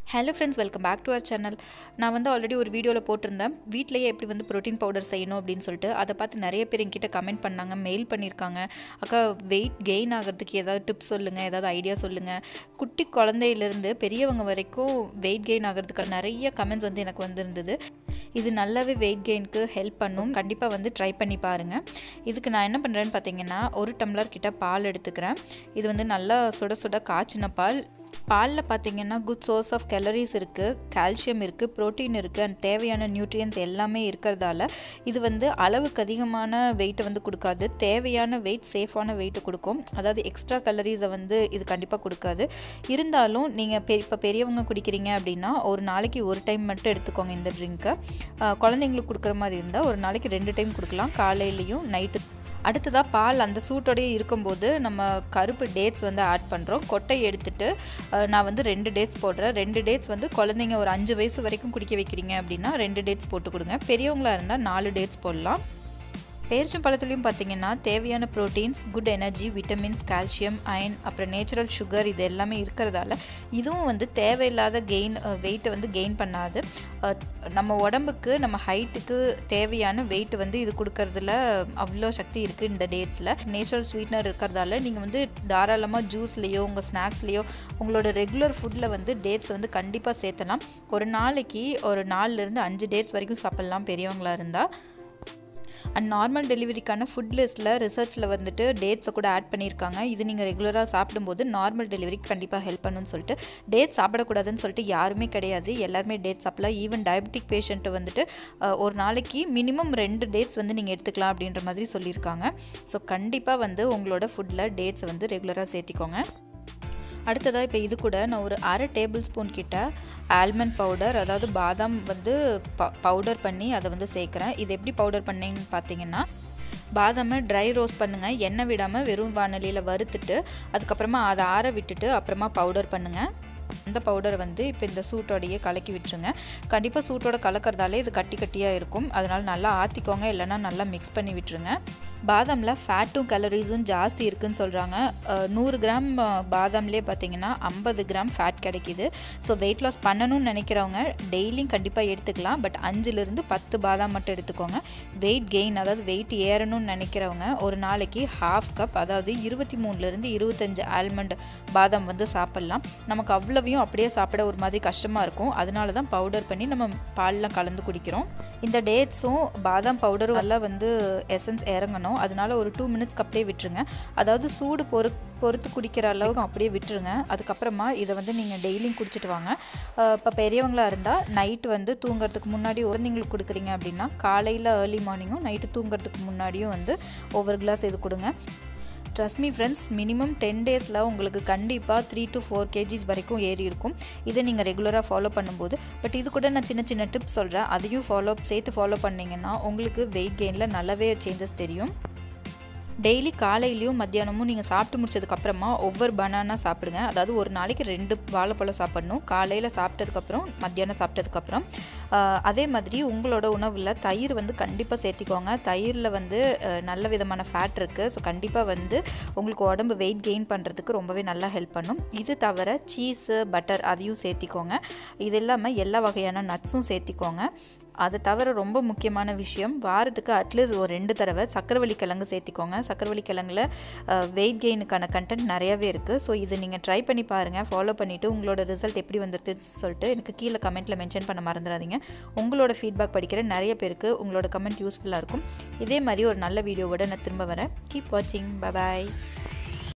hello friends welcome back to our channel நான் வந்து already ஒரு வீடியோவில் போட்டிருந்தேன் வீட்டிலேயே எப்படி வந்து ப்ரோட்டீன் பவுடர் செய்யணும் அப்படின்னு சொல்லிட்டு அதை பார்த்து நிறைய பேர் என்கிட்ட கமெண்ட் பண்ணாங்க மெயில் பண்ணியிருக்காங்க அக்கா வெயிட் கெயின் ஆகிறதுக்கு ஏதாவது டிப்ஸ் சொல்லுங்கள் ஏதாவது ஐடியா சொல்லுங்கள் குட்டி குழந்தையிலேருந்து பெரியவங்க வரைக்கும் வெயிட் கெயின் ஆகிறதுக்கு நிறைய கமெண்ட்ஸ் வந்து எனக்கு வந்திருந்தது இது நல்லாவே வெயிட் கெயினுக்கு ஹெல்ப் பண்ணும் கண்டிப்பாக வந்து ட்ரை பண்ணி பாருங்கள் இதுக்கு நான் என்ன பண்ணுறேன்னு பார்த்தீங்கன்னா ஒரு டம்ளர் கிட்ட பால் எடுத்துக்கிறேன் இது வந்து நல்லா சுட சுட காய்ச்சின பால் பாலில் பார்த்தீங்கன்னா குட் சோர்ஸ் ஆஃப் கேலரிஸ் இருக்குது கால்சியம் இருக்குது ப்ரோட்டீன் இருக்குது அண்ட் தேவையான நியூட்ரியன்ஸ் எல்லாமே இருக்கிறதால இது வந்து அளவுக்கு அதிகமான வெயிட்டை வந்து கொடுக்காது தேவையான வெயிட் சேஃபான வெயிட்டை கொடுக்கும் அதாவது எக்ஸ்ட்ரா கலரிஸை வந்து இது கண்டிப்பாக கொடுக்காது இருந்தாலும் நீங்கள் பெ இப்போ பெரியவங்க குடிக்கிறீங்க அப்படின்னா ஒரு நாளைக்கு ஒரு டைம் மட்டும் எடுத்துக்கோங்க இந்த ட்ரிங்க்கை குழந்தைங்களுக்கு கொடுக்குற மாதிரி இருந்தால் ஒரு நாளைக்கு ரெண்டு டைம் கொடுக்கலாம் காலையிலையும் நைட்டு அடுத்ததாக பால் அந்த சூட்டோடயே இருக்கும்போது நம்ம கருப்பு டேட்ஸ் வந்து ஆட் பண்ணுறோம் கொட்டை எடுத்துட்டு நான் வந்து ரெண்டு டேட்ஸ் போடுறேன் ரெண்டு டேட்ஸ் வந்து குழந்தைங்க ஒரு அஞ்சு வயசு வரைக்கும் குடிக்க வைக்கிறீங்க அப்படின்னா ரெண்டு டேட்ஸ் போட்டு கொடுங்க பெரியவங்களாக இருந்தால் நாலு டேட்ஸ் போடலாம் பேரிச்சம்பழத்துலேயும் பார்த்தீங்கன்னா தேவையான proteins good energy vitamins calcium iron அப்புறம் நேச்சுரல் சுகர் இது எல்லாமே இருக்கிறதால இதுவும் வந்து தேவையில்லாத கெயின் வெயிட்டை வந்து கெயின் பண்ணாது நம்ம உடம்புக்கு நம்ம ஹைட்டுக்கு தேவையான வெயிட் வந்து இது கொடுக்கறதுல அவ்வளோ சக்தி இருக்குது இந்த டேட்ஸில் நேச்சுரல் ஸ்வீட்னர் இருக்கிறதால நீங்கள் வந்து தாராளமாக ஜூஸ்லேயோ உங்கள் ஸ்நாக்ஸ்லேயோ உங்களோட ரெகுலர் ஃபுட்டில் வந்து டேட்ஸ் வந்து கண்டிப்பாக சேர்த்தலாம் ஒரு நாளைக்கு ஒரு நாலுலேருந்து அஞ்சு டேட்ஸ் வரைக்கும் சாப்பிட்லாம் பெரியவங்களாக இருந்தால் அண்ட் நார்மல் டெலிவரிக்கான ஃபுட் லிஸ்ட்டில் ரிசர்ச்சில் வந்துட்டு டேட்ஸை கூட ஆட் பண்ணியிருக்காங்க இது நீங்கள் ரெகுலராக சாப்பிடும்போது நார்மல் டெலிவரிக்கு கண்டிப்பாக ஹெல்ப் பண்ணுன்னு சொல்லிட்டு டேட் சாப்பிடக்கூடாதுன்னு சொல்லிட்டு யாருமே கிடையாது எல்லாருமே டேட் சாப்பிடலாம் ஈவன் டயபெட்டிக் பேஷண்ட்டு வந்துட்டு ஒரு நாளைக்கு மினிமம் ரெண்டு டேட்ஸ் வந்து நீங்கள் எடுத்துக்கலாம் அப்படின்ற மாதிரி சொல்லியிருக்காங்க ஸோ கண்டிப்பாக வந்து உங்களோட ஃபுட்டில் டேட்ஸை வந்து ரெகுலராக சேர்த்திக்கோங்க அடுத்ததாக இப்போ இது கூட நான் ஒரு அரை டேபிள் ஸ்பூன் கிட்ட ஆல்மண்ட் பவுடர் அதாவது பாதாம் வந்து ப பவுடர் பண்ணி அதை வந்து சேர்க்குறேன் இது எப்படி பவுடர் பண்ணிங்கன்னு பார்த்தீங்கன்னா பாதாமை ட்ரை ரோஸ்ட் பண்ணுங்கள் எண்ணெய் விடாமல் வெறும் வானலியில் வறுத்துட்டு அதுக்கப்புறமா அதை ஆற விட்டுட்டு அப்புறமா பவுடர் பண்ணுங்கள் அந்த பவுடரை வந்து இப்போ இந்த சூட்டோடையே கலக்கி விட்டுருங்க கண்டிப்பாக சூட்டோட கலக்கிறதாலே இது கட்டி கட்டியாக இருக்கும் அதனால் நல்லா ஆற்றிக்கோங்க இல்லைனா நல்லா மிக்ஸ் பண்ணி விட்டுருங்க பாதாமில் ஃபேட்டும் கலரிஸும் ஜாஸ்தி இருக்குதுன்னு சொல்கிறாங்க நூறு கிராம் பாதாம்லேயே பார்த்தீங்கன்னா ஐம்பது கிராம் ஃபேட் கிடைக்கிது ஸோ வெயிட் லாஸ் பண்ணணும்னு நினைக்கிறவங்க டெய்லியும் கண்டிப்பாக எடுத்துக்கலாம் பட் அஞ்சுலேருந்து பத்து பாதாம் மட்டும் எடுத்துக்கோங்க வெயிட் கெயின் அதாவது வெயிட் ஏறணும்னு நினைக்கிறவங்க ஒரு நாளைக்கு ஹாஃப் கப் அதாவது இருபத்தி மூணுலேருந்து இருபத்தஞ்சு ஆல்மண்ட் பாதாம் வந்து சாப்பிட்லாம் நமக்கு அவ்வளவையும் அப்படியே சாப்பிட ஒரு மாதிரி கஷ்டமாக இருக்கும் அதனால தான் பவுடர் பண்ணி நம்ம பால்லாம் கலந்து குடிக்கிறோம் இந்த டேட்ஸும் பாதாம் பவுடரும் எல்லாம் வந்து எசன்ஸ் இறங்கணும் அதனால ஒரு டூ மினிட்ஸ்க்கு அப்படியே விட்டுருங்க அதாவது சூடு பொறு பொறுத்து குடிக்கிற அளவுக்கு அப்படியே விட்டுருங்க அதுக்கப்புறமா இதை வந்து நீங்கள் டெய்லியும் குடிச்சிட்டு வாங்க இப்போ பெரியவங்களாக இருந்தால் நைட்டு வந்து தூங்குறதுக்கு முன்னாடி குழந்தைங்களுக்கு கொடுக்குறீங்க அப்படின்னா காலையில் ஏர்லி மார்னிங்கும் நைட்டு தூங்குறதுக்கு முன்னாடியும் வந்து ஒவ்வொரு கிளாஸ் இது கொடுங்க trust me friends minimum ten டேஸில் உங்களுக்கு கண்டிப்பாக த்ரீ டு ஃபோர் கேஜிஸ் வரைக்கும் ஏறி இருக்கும் இதை நீங்கள் ரெகுலராக ஃபாலோ பண்ணும்போது பட் இது கூட நான் சின்ன சின்ன டிப்ஸ் சொல்கிறேன் அதையும் ஃபாலோ சேர்த்து ஃபாலோ பண்ணிங்கன்னா உங்களுக்கு வெயிட் கெயினில் நல்லாவே சேஞ்சஸ் தெரியும் டெய்லி காலையிலையும் மத்தியானமும் நீங்கள் சாப்பிட்டு முடிச்சதுக்கப்புறமா ஒவ்வொரு பனானா சாப்பிடுங்க அதாவது ஒரு நாளைக்கு ரெண்டு வாழைப்பழம் சாப்பிடணும் காலையில் சாப்பிட்டதுக்கப்புறம் மத்தியானம் சாப்பிட்டதுக்கப்புறம் அதே மாதிரி உங்களோட உணவில் தயிர் வந்து கண்டிப்பாக சேர்த்திக்கோங்க தயிரில் வந்து நல்ல விதமான ஃபேட் இருக்குது ஸோ கண்டிப்பாக வந்து உங்களுக்கு உடம்பு வெயிட் கெயின் பண்ணுறதுக்கு ரொம்பவே நல்லா ஹெல்ப் பண்ணும் இது தவிர சீஸு பட்டர் அதையும் சேர்த்திக்கோங்க இது இல்லாமல் எல்லா வகையான நட்ஸும் சேர்த்திக்கோங்க அதை தவிர ரொம்ப முக்கியமான விஷயம் வாரத்துக்கு அட்லீஸ்ட் ஒரு ரெண்டு தடவை சக்கரவள்ளி கிழங்கு சேர்த்திக்கோங்க சக்கரவள்ளி கிழங்குல வெயிட் கெயினுக்கான கண்டென்ட் நிறையாவே இருக்குது ஸோ இதை நீங்கள் ட்ரை பண்ணி பாருங்கள் ஃபாலோ பண்ணிவிட்டு உங்களோட ரிசல்ட் எப்படி வந்துருதுன்னு சொல்லிட்டு எனக்கு கீழே கமெண்ட்டில் மென்ஷன் பண்ண மறந்துடாதீங்க உங்களோட ஃபீட்பேக் படிக்கிற நிறைய பேருக்கு உங்களோட கமெண்ட் யூஸ்ஃபுல்லாக இருக்கும் இதே மாதிரி ஒரு நல்ல வீடியோவோட நான் திரும்ப வரேன் கீப் வாட்சிங் பபாய்